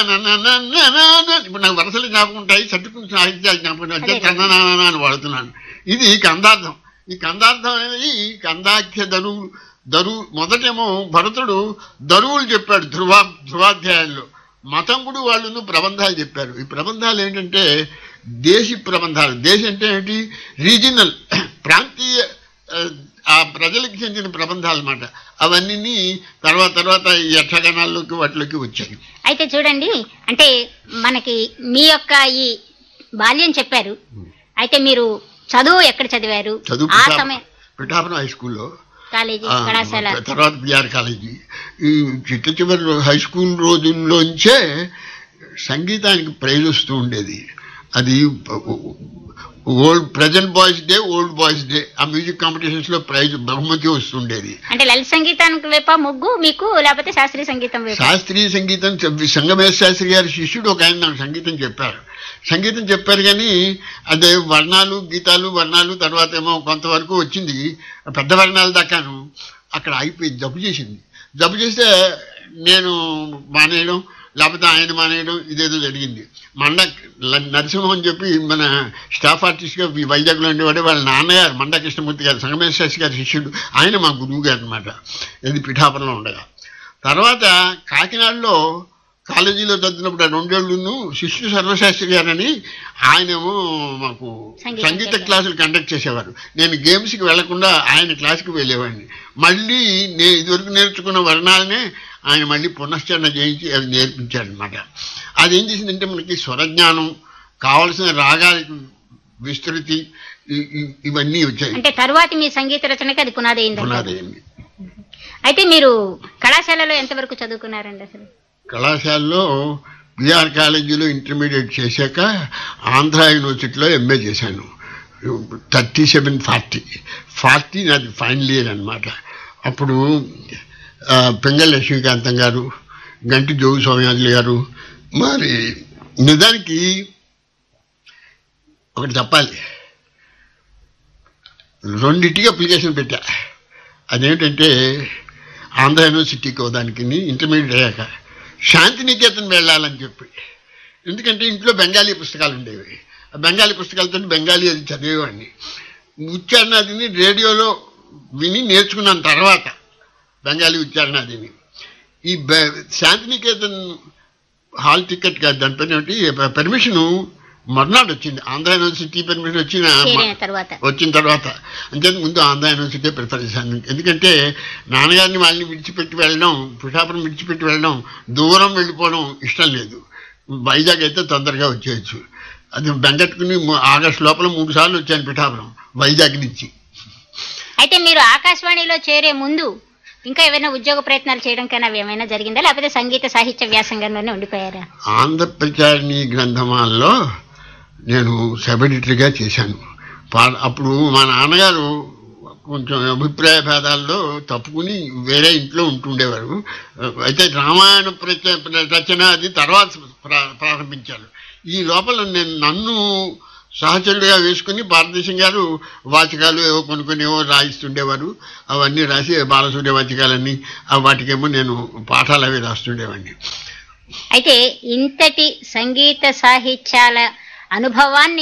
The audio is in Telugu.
తనననననన ఇప్పుడు నాకు వరసలు జ్ఞాపకం ఉంటాయి చట్టుకుని సాహిత్యాలు జ్ఞాపకం ఉంటాయి. అదే. తనననన అని వాడుతున్నాను ఇది కందార్థం ఈ కందార్థం అనేది కందాఖ్య దరువు దరువు మొదటేమో భరతుడు దరువులు చెప్పాడు ధ్రువ ధ్రువాధ్యాయాల్లో మతంకుడు వాళ్ళను ప్రబంధాలు చెప్పారు ఈ ప్రబంధాలు ఏంటంటే దేశీ ప్రబంధాలు దేశం అంటే ఏంటి రీజనల్ ప్రాంతీయ ఆ, ఆ ప్రజలకు చెందిన ప్రబంధాలు అన్నమాట అవన్నీ తర్వాత తర్వాత ఈ యక్షగణాల్లోకి వాటిలోకి వచ్చాయి అయితే చూడండి అంటే మనకి మీ యొక్క ఈ బాల్యం చెప్పారు అయితే మీరు చదువు ఎక్కడ చదివారు చదువు ఆ పిఠాపురం- సమయం పిఠాపురం హై స్కూల్లో కాలేజీ ఆ, కళాశాల తర్వాత బిఆర్ కాలేజీ ఈ చిట్ట చివరి హై స్కూల్ రోజుల్లోంచే సంగీతానికి ప్రైజ్ వస్తూ ఉండేది అది old present boys day old boys day ఆ మ్యూజిక్ కాంపిటీషన్స్ లో ప్రైజ్ బహుమతి వస్తుండేది అంటే లలిత సంగీతానికి వైప ముగ్గు మీకు లేకపోతే శాస్త్రీయ సంగీతం వైపు శాస్త్రీయ సంగీతం చెప్- సంగమేశ శాస్త్రి గారి శిష్యుడు ఒక ఆయన నాకు సంగీతం చెప్పారు సంగీతం చెప్పారు కానీ అదే వర్ణాలు గీతాలు వర్ణాలు తర్వాత ఏమో కొంతవరకు వచ్చింది పెద్ద వర్ణాల దాకాను అక్కడ ఆగిపోయింది జబ్బు చేసింది జబ్బు చేస్తే నేను మానేయడం లేకపోతే ఆయన మానేయడం ఇదేదో జరిగింది మండ ల- నరసింహం అని చెప్పి మన స్టాఫ్ ఆర్టిస్ట్గా ఈ వైజాగ్లో ఉండేవాడే వాళ్ళ నాన్నగారు మండ కృష్ణమూర్తి గారు సంగమేశ శాస్త్రి గారి శిష్యుడు ఆయన మా గురువు గారు అనమాట ఇది పిఠాపురంలో ఉండగా తర్వాత కాకినాడలో కాలేజీలో చదివినప్పుడు ఆ రెండేళ్లను శిష్యు సర్వశాస్త్రి గారని ఆయనేమో మాకు సంగీతం సంగీత చెప్పారు. క్లాసులు కండక్ట్ చేసేవారు నేను గేమ్స్కి వెళ్లకుండా ఆయన క్లాస్కి వెళ్ళేవాడిని మళ్ళీ నేను ఇదివరకు నేర్చుకున్న వర్ణాలనే ఆయన మళ్ళీ పునశ్చరణ చేయించి అది నేర్పించాడనమాట అదేం చేసిందంటే మనకి స్వరజ్ఞానం కావలసిన రాగాలకు విస్తృతి ఇ- ఇ- ఇవన్నీ వచ్చాయి అంటే తరువాతి మీ సంగీత రచనకి అది పునాది అయింది పునాదయ్యింది అయితే మీరు కళాశాలలో ఎంతవరకు చదువుకున్నారండి అసలు కళాశాలలో బిఆర్ కాలేజీలో ఇంటర్మీడియట్ చేశాక ఆంధ్ర యూనివర్సిటీలో ఎంఏ చేశాను థర్టీ సెవెన్ ఫార్టీ ఫార్టీ నాది ఫైనల్ ఇయర్ అనమాట అప్పుడు ఆ, పెంగల్ లక్ష్మీకాంతం గారు గంటి జోగు సోమయాజులు గారు మరి నిజానికి ఒకటి చెప్పాలి రెండింటికి అప్లికేషన్ పెట్టా అదేంటంటే ఆంధ్ర యూనివర్సిటీకి దానికి ఇంటర్మీడియట్ అయ్యాక శాంతినికేతన్ వెళ్ళాలని చెప్పి ఎందుకంటే ఇంట్లో బెంగాలీ పుస్తకాలు ఉండేవి ఆ బెంగాలీ పుస్తకాలతో బెంగాలీ అది చదివేవాడిని ఉచ్చారణ అదిని రేడియోలో విని నేర్చుకున్నాను తర్వాత బెంగాలీ ఉచ్చారణ అదిని ఈ బె- శాంతినికేతన్ హాల్ టికెట్ కాదు దాని పేరు ఏమిటి పర్మిషను మర్నాడు వచ్చింది ఆంధ్ర యూనివర్సిటీ పర్మిషన్ వచ్చిన చేరిన తర్వాత వచ్చిన తర్వాత అంతే ముందు ఆంధ్ర యూనివర్సిటీ ప్రిఫర్ చేశాను ఎందుకంటే నాన్నగారిని వాళ్ళని విడిచిపెట్టి వెళ్ళడం పిఠాపురం విడిచిపెట్టి వెళ్ళడం దూరం వెళ్ళిపోవడం ఇష్టం లేదు వైజాగ్ అయితే తొందరగా వచ్చేయచ్చు అది బెంగట్టుకుని ము- ఆగస్టు లోపల మూడు సార్లు వచ్చాను పిఠాపురం వైజాగ్ నుంచి అయితే మీరు ఆకాశవాణిలో చేరే ముందు ఇంకా ఏమైనా ఉద్యోగ ప్రయత్నాలు చేయడం కన్నా అవి ఏమైనా జరిగిందా లేకపోతే సంగీత సాహిత్య వ్యాసంగంలోనే ఉండిపోయారా ఆంధ్రప్రచారిణి గ్రంథమాలలో నేను సబ్ ఎడిటర్గా చేశాను పా- అప్పుడు మా నాన్నగారు కొంచెం అభిప్రాయ భేదాల్లో తప్పుకుని వేరే ఇంట్లో ఉంటుండేవారు అయితే రామాయణ ప్రచ రచన అది తర్వాత ప్రా- ప్రారంభించారు ఈ లోపల నేను నన్ను సహచరుడిగా వేసుకుని భారతదేశం గారు వాచకాలు ఏవో కొనుక్కొని ఏవో రాయిస్తుండేవారు అవన్నీ రాసి బాలసూర్య వాచకాలన్నీ ఆ వాటికేమో నేను పాఠాలు అవి రాస్తుండేవాడిని అయితే ఇంతటి సంగీత సాహిత్యాల అనుభవాన్ని